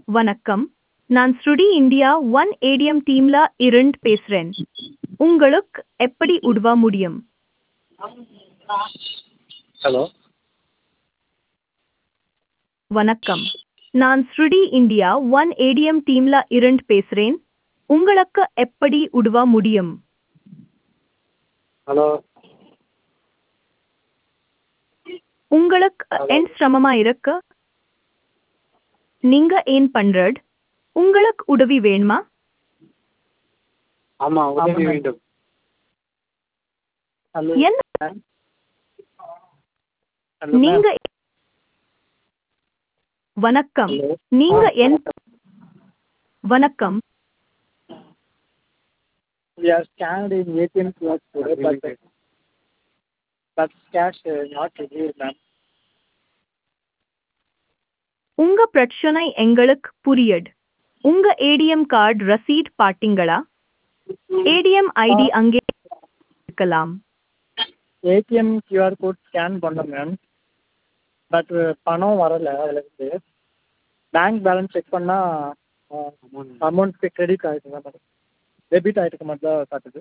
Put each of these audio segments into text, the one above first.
வணக்கம் நான் ஸ்ருடி இந்தியா ஒன் ஏடிஎம் டீம்ல இருந்து பேசுறேன் உங்களுக்கு எப்படி உதவ முடியும் ஹலோ வணக்கம் நான் ஸ்ருடி இந்தியா ஒன் ஏடிஎம் டீம்ல இருந்து பேசுறேன் உங்களுக்கு எப்படி உதவ முடியும் ஹலோ உங்களுக்கு என் சிரமமா இருக்கு நீங்க ஏன் பண்றது உங்களுக்கு உதவி வேணுமா ஆமாம் உதவி வேண்டும் ஹலோ என்ன ஹலோ நீங்க வணக்கம் ஹலோ நீங்க என் வணக்கம் We are scanned in ATM QR code, but, but cash uh, not reviewed, ma'am. உங்க பிரச்சனை எங்களுக்கு புரியுது உங்க ஏடிஎம் கார்டு ரசீட் பாத்தீங்களா ஏடிஎம் ஐடி அங்கே இருக்கலாம் ஏடிஎம் கியூஆர் கோட் ஸ்கேன் பண்ணோம் மேம் பட் பணம் வரல அதில் இருந்து பேங்க் பேலன்ஸ் செக் பண்ணால் அமௌண்ட் கிரெடிட் ஆகிட்டு மேம் டெபிட் ஆகிட்டு மட்டும் தான் காட்டுது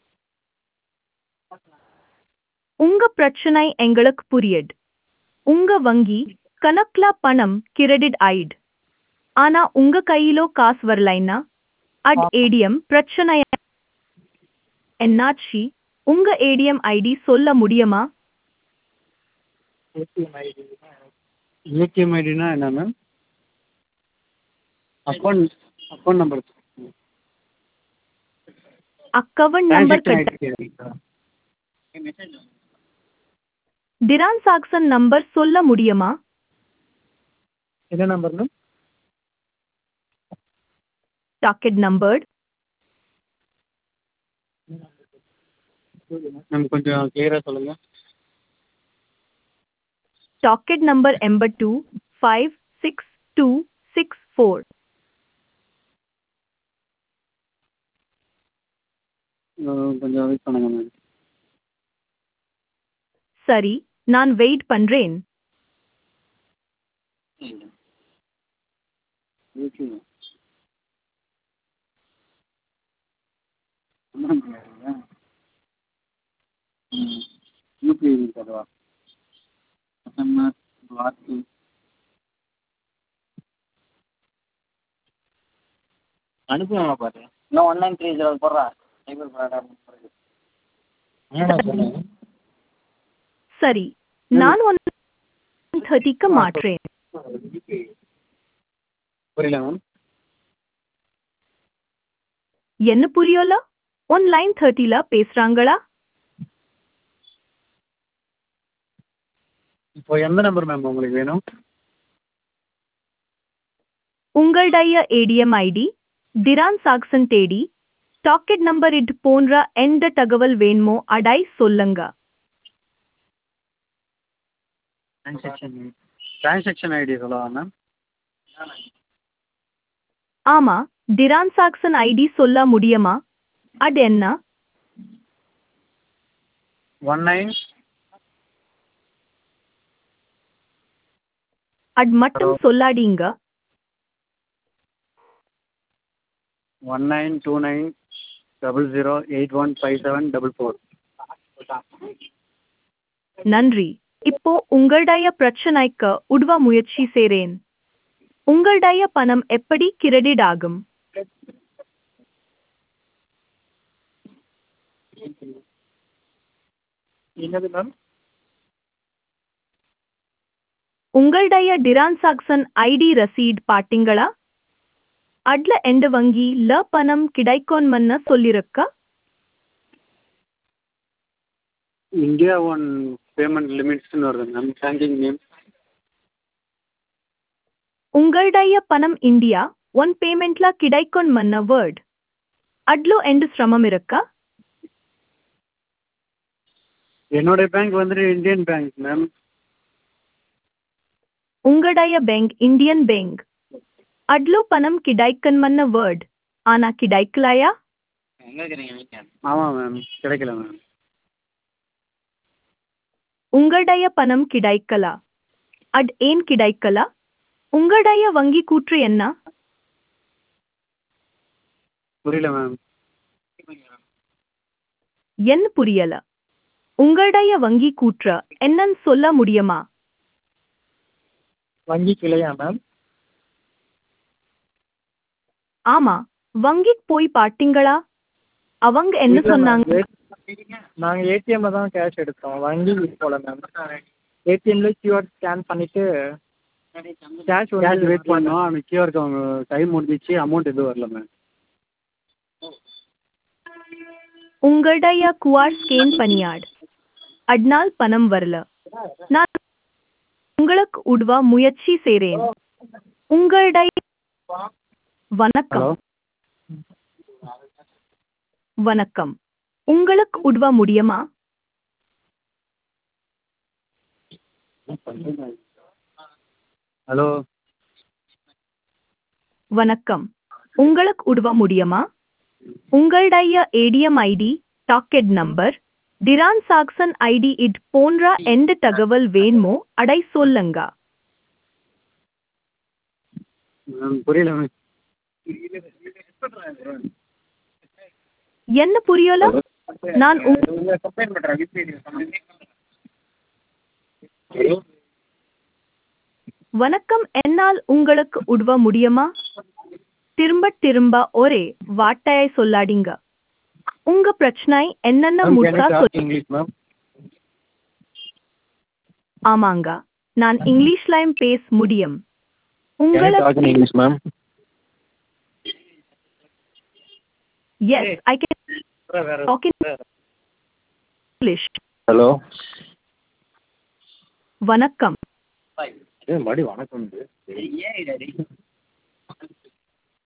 உங்க பிரச்சனை எங்களுக்கு புரியுது உங்க வங்கி கணக்குல பணம் கிரெடிட் ஆயிடு ஆனா உங்க கையிலோ காசு வரலைன்னா அட் ஏடிஎம் பிரச்சனை என்னாச்சு உங்க ஏடிஎம் ஐடி சொல்ல முடியுமா ஏடிஎம் ஐடி ஏடிஎம் ஐடினா என்ன ma'am account account number account number transaction number சொல்ல முடியுமா என்ன number ma'am docket number ma'am கொஞ்சம் கிளியராக சொல்லுங்கள் டாக்கெட் நம்பர் எண்பட் two five six two six four கொஞ்சம் வெயிட் பண்ணுங்க மேம் சரி நான் வெயிட் பண்றேன் ஓகே யூபிஐ கதவா எஸ்எம்எஸ் வாட்ஸு அனுப்புவாங்க பாரு இன்னும் ஒன் நைன் த்ரீ ஜீரோ போடுறா சைபர் என்னடா சொன்னீங்க சரி நான் ஒன் தேர்ட்டிக்கு மாற்றேன் புரியல மேம் என்ன புரியல ஒன்லைன் தேர்ட்டில பேசுறாங்களா இப்போ எந்த நம்பர் மேம் உங்களுக்கு வேணும் உங்களுடைய ஏடிஎம் ஐடி டிரான் சாக்சன் தேடி டாக்கெட் நம்பர் இது போன்ற எந்த தகவல் வேணுமோ அடை சொல்லுங்க டிரான்சாக்ஷன் டிரான்சாக்ஷன் ஐடி சொல்லவா மேம் ஆமா டிரான் சாக்சன் ஐடி சொல்ல முடியுமா அது என்ன ஒன் நைன் அது மட்டும் சொல்லாதீங்க one nine two nine double zero eight one five seven double four நன்றி இப்போ உங்களுடைய பிரச்சனைக்கு உதவ முயற்சி செய்றேன் உங்களுடைய பணம் எப்படி கிரெடிட் ஆகும் என்னது மேம் உங்களுடைய டிரான் சாக்சன் ஐடி ரசீட் பாத்தீங்களா அட்ல எந்த வங்கி ல பணம் கிடைக்கும்னு சொல்லிருக்க இந்தியா ஒன் பேமெண்ட் லிமிட்ஸ்னு வருது மேம் பேங்கிங் நேம் உங்களுடைய பணம் இந்தியா ஒன் பேமெண்ட்ல கிடைக்கும்னு வேர்ட் அட்லோ எந்த சிரமம் இருக்கா என்னுடைய பேங்க் வந்துட்டு இந்தியன் பேங்க் மேம் உங்களுடைய பேங்க் இந்தியன் பேங்க் அட்லோ பணம் கிடைக்கும்னு வேர்ட் ஆனா கிடைக்கலையா எங்கே இருக்கிறீங்க வீக்கெண்ட் ஆமாம் மேம் கிடைக்கல மேம் உங்களுடைய பணம் கிடைக்கல அட் ஏன் கிடைக்கல உங்களுடைய வங்கி கூற்று என்ன புரியல மேம் என்ன புரியல உங்களுடைய வங்கி கூற்ற என்னன்னு சொல்ல முடியுமா வங்கி கிளையா மேம் ஆமா வங்கிக்கு போய் பார்த்தீங்களா அவங்க என்ன சொன்னாங்க நாங்கள் ஏடிஎம்ல தான் கேஷ் எடுத்தோம் வங்கி போல மேம் ஏடிஎம்ல கியூஆர் ஸ்கேன் பண்ணிட்டு கேஷ் கேஷ் வந்து வெயிட் பண்ணோம் அந்த கியூஆருக்கு அவங்க டைம் முடிஞ்சிச்சு அமௌண்ட் எதுவும் வரல மேம் உங்களுடைய குஆர் ஸ்கேன் பண்ணியாடு அட்னால் பணம் வரல நான் உங்களுக்கு உதவ முயற்சி செய்றேன் உங்களுடைய வணக்கம் ஹலோ வணக்கம் உங்களுக்கு உதவ முடியுமா ஹலோ வணக்கம் உங்களுக்கு உதவ முடியுமா உங்களுடைய ATM ID docket number transaction ID it போன்ற எந்த தகவல் வேணுமோ அடை சொல்லுங்க மேம் புரியல மேம் என்ன புரியல நான் உங்க வணக்கம் என்னால் உங்களுக்கு உதவ முடியுமா திரும்ப திரும்ப ஒரே வார்த்தையை சொல்லாதீங்க உங்க பிரச்சனை என்னென்ன மேம் முழுசா கேன் சொல் இங்கிலீஷ் மேம் ஆமாங்க நான் இங்கிலீஷ்லயும் பேச முடியும் கேன் உங்களுக்கு talk in English ma'am yes I can talk in English hello வணக்கம் ஏ மறுபடியும் வணக்கம் ஏன்